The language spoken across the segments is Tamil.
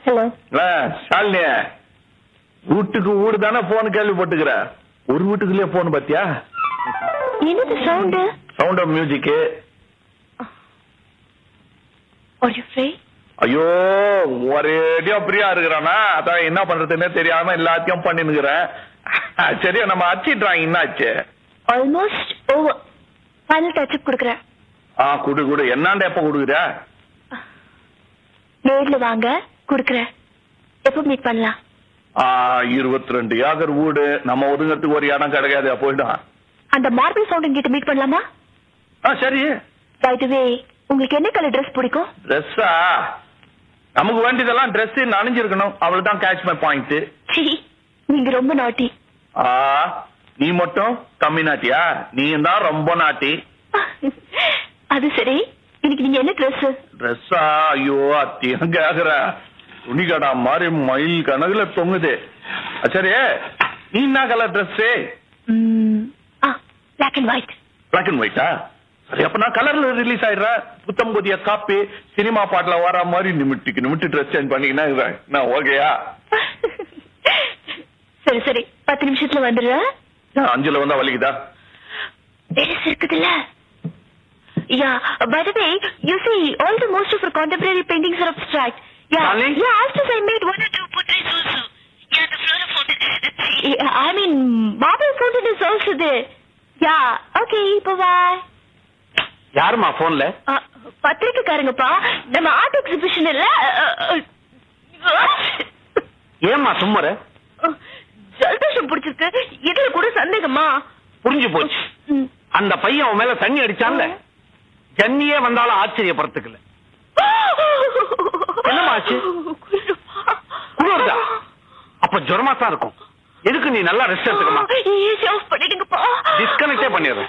ஹலோ ஆ, ஷாலினி வீட்டுக்கு வீடு தானே போன் கேள்விப்பட்டுக்கிற ஒரு வீட்டுக்குள்ளேயே போன் பாத்தியா என்னது சவுண்டு சவுண்ட் ஆஃப் மியூசிக்கு ஆர் யூ ஃப்ரீ ஐயோ ஒரேடியா பிரியா இருக்கிறானா அதான் என்ன பண்றதுன்னே தெரியாம எல்லாத்தையும் பண்ணினுக்கிறேன் சரி நம்ம அச்சிட்றாங்க என்னாச்சு ஆல்மோஸ்ட் ஓவர் ஃபைனல் டச்சப் கொடுக்குறேன் ஆ குடு குடு என்னாண்ட எப்ப குடுக்குற நேர்ல வாங்க கொடுக்குறேன் எப்போ மீட் பண்ணலாம் ஆ இருபத்தி ரெண்டு ஏக்கர் வீடு நம்ம ஒதுங்கிறதுக்கு ஒரு இடம் கிடைக்காது போயிடும் அந்த மார்பிள் ஃபவுண்டன் கிட்ட மீட் பண்ணலாமா ஆ சரி வே உங்களுக்கு என்ன கலர் ட்ரெஸ் பிடிக்கும் ட்ரெஸ்ஸா நமக்கு வேண்டியதெல்லாம் ட்ரெஸ் நனைஞ்சிருக்கணும் அவ்வளவுதான் கேட்ச் மை பாயிண்ட் சீ நீங்க ரொம்ப நாட்டி ஆ நீ மட்டும் கம்மி நாட்டியா நீ தான் ரொம்ப நாட்டி அது சரி இன்னைக்கு நீங்க என்ன ட்ரெஸ் ட்ரெஸ்ஸா ஐயோ அத்தியம் கேக்குற துணி கடா மாதிரி மயில் கணக்குல தொங்குது அ, சரி நீ என்ன கலர் ட்ரெஸ் ஆ black and white black and ஒயிட்டா சரி அப்ப நான் கலர்ல ரிலீஸ் ஆயிடுறேன் புத்தம் புதிய காப்பி சினிமா பாட்டுல வர மாதிரி நிமிட்டிக்கு நிமிட்டு ட்ரெஸ் சேஞ்ச் பண்ணிக்கினா இருக்கிறேன் நான் ஓகேயா சரி சரி பத்து நிமிஷத்துல வந்துடுறேன் அஞ்சுல வந்தா வலிக்குதா பெருசு இருக்குதுல்ல Yeah, by the way, you see, all the most of our contemporary paintings are abstract. Yeah, Darling? yeah, after I made one or two portraits also. Yeah, the floral fountain. Yeah, I mean, marble fountain is also there. Yeah, okay, bye-bye. யாருமா போன்ல Uh, பத்திரிக்கைக்காரங்கப்பா நம்ம ஆர்ட் எக்ஸிபிஷன் இல்ல ஏமா சும்மர ஜலதோஷம் பிடிச்சிருக்கு இதுல கூட சந்தேகமா புரிஞ்சு போச்சு ம். அந்த பையன் அவன் மேல தண்ணி அடிச்சான்ல ஜன்னியே வந்தாலும் ஆச்சரியப்படுத்துக்கல என்னம்மா ஆச்சு? குளிருதா அப்ப ஜுரமா தான் இருக்கும் எதுக்கு நீ நல்லா ரெஸ்ட் எடுத்துக்கமா ஏசி ஆஃப் பண்ணிடுங்கப்பா டிஸ்கனெக்டே பண்ணிடுறேன்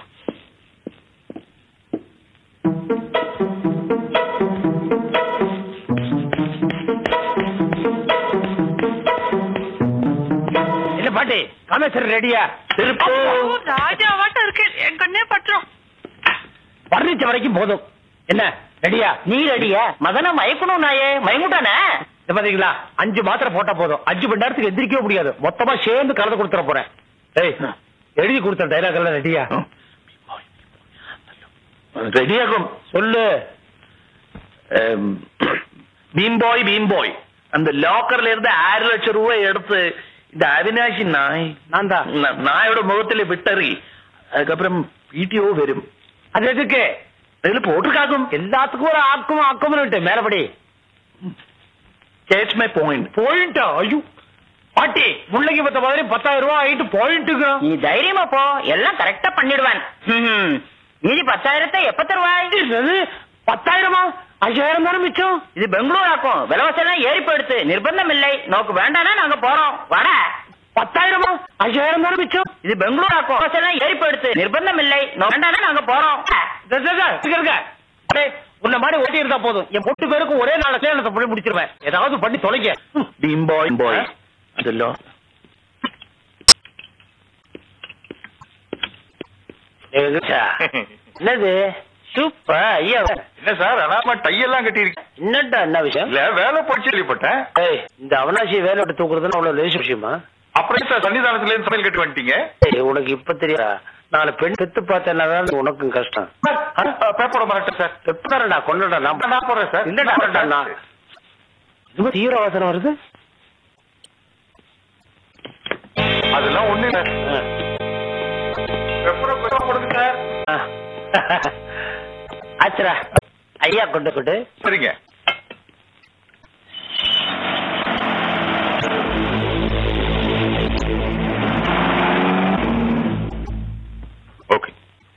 இல்ல பாட்டி காமேஸ்வரர் ரெடியா திருப்பூர் ராஜாவாட்டம் இருக்கு என் கண்ணே பற்றோம் வர்ணிச்ச வரைக்கும் போதும் என்ன ரெடியா நீ ரெடியா மதன மயக்கணும் நாயே மயங்கிட்டானே இந்த பாத்தீங்களா அஞ்சு மாத்திரை போட்டா போதும் அஞ்சு மணி நேரத்துக்கு எந்திரிக்கவே முடியாது மொத்தமா சேர்ந்து கலந்து கொடுத்துட போறேன் ஏய் எழுதி கொடுத்த டைலாக் எல்லாம் ரெடியா ரெடியாகும் சொல்லு பீம்பாய் பீம்பாய் அந்த லாக்கர்ல இருந்து ஆறு லட்சம் ரூபாய் எடுத்து இந்த அவினாஷி நாய் நான் தான் நா- நாயோட முகத்துல விட்டறி அதுக்கப்புறம் பிடிஓ வரும் அது எதுக்கு அதுல போட்டிருக்காகும் எல்லாத்துக்கும் ஒரு ஆக்கும் ஆக்கும் மேலபடி கேட்ச் மை பாயிண்ட் பாயிண்டா ஐயோ பாட்டி முள்ளைக்கு பத்த மாதிரி பத்தாயிரம் ரூபாய் ஆயிட்டு பாயிண்ட்டுங்க நீ தைரியமா போ எல்லாம் கரெக்டா பண்ணிடுவான் ம்ஹும். மீதி பத்தாயிரத்தை எப்ப தருவாய் என்னது பத்தாயிரமா ஐயாயிரம் தானே மிச்சம் இது பெங்களூர் ஆக்கும் விலவாசி எல்லாம் ஏறி போயிடுத்து நிர்பந்தம் இல்லை நோக்கு வேண்டானா நாங்க போறோம் வாட பத்தாயிரமா ஐயாயிரம் தானே மிச்சம் இது பெங்களூர் ஆக்கும் விலைவாசி எல்லாம் ஏறி போயிடுத்து நிர்பந்தம் இல்லை நோக்கு வேண்டானா நாங்க போறோம் டே, டே, டே, இங்க இருங்க. டேய், உன்னை மாதிரி ஓட்டி இருந்தா போதும் என் பொட்டு பேருக்கு ஒரே நாள் சேலத்தை பண்ணி முடிச்சிருவேன் ஏதாவது பண்ணி தொலைங்க ம். பீம்பாய் பாய் அந்த லா என்னது சூப்பர் ஐயா இல்ல சார் அனாம டையெல்லாம் கட்டியிருக்கேன் என்னடா என்ன விஷயம் இல்ல வேலை போச்சு கேள்விப்பட்டேன் ஏய் இந்த அவனாசி வேலை விட்டு தூக்குறதுன்னு அவ்வளவு லேசு விஷயமா அப்புறம் சார் சன்னிதானத்துல இருந்து சமையல் கட்டி வந்துட்டீங்க ஏய், உனக்கு இப்ப தெரியாதா நாலு பெண் பெத்து பார்த்தேன்னா உனக்கும் கஷ்டம் பேப்பர் மாட்டேன் சார் எப்படா கொண்டடா நான் நான் போடுறேன் சார் இல்லடா கொண்டடா நான் இது தீவிர வாசனை வருது அதெல்லாம் ஒண்ணு இல்ல ஆ. பேப்பரை கொஞ்சம் போடுங்க சார் ஆ. ஆச்சுடா ஐயா கொண்டு கொண்டு சரிங்க Okay.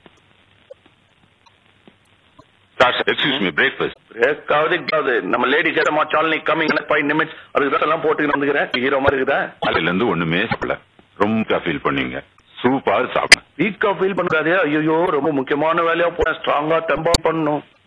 Sir, excuse me, breakfast. Break ஆகுது ஆகுது நம்ம லேடி கேட்டமா சாலனி கம்மிங் ஃபைவ் நிமிட்ஸ் அதுக்கு தான் எல்லாம் போட்டு வந்துக்கிறேன் ஹீரோ மாதிரி இருக்குதா அதுல இருந்து ஒண்ணுமே சாப்பிடல ரொம்ப ஃபீல் பண்ணீங்க சூப்பா சாப்பிட்டேன் வீக்கா ஃபீல் பண்ணாதே ஐயோ ரொம்ப முக்கியமான வேலையா போறேன் ஸ்ட்ராங்கா டெம்பா பண்ணணும்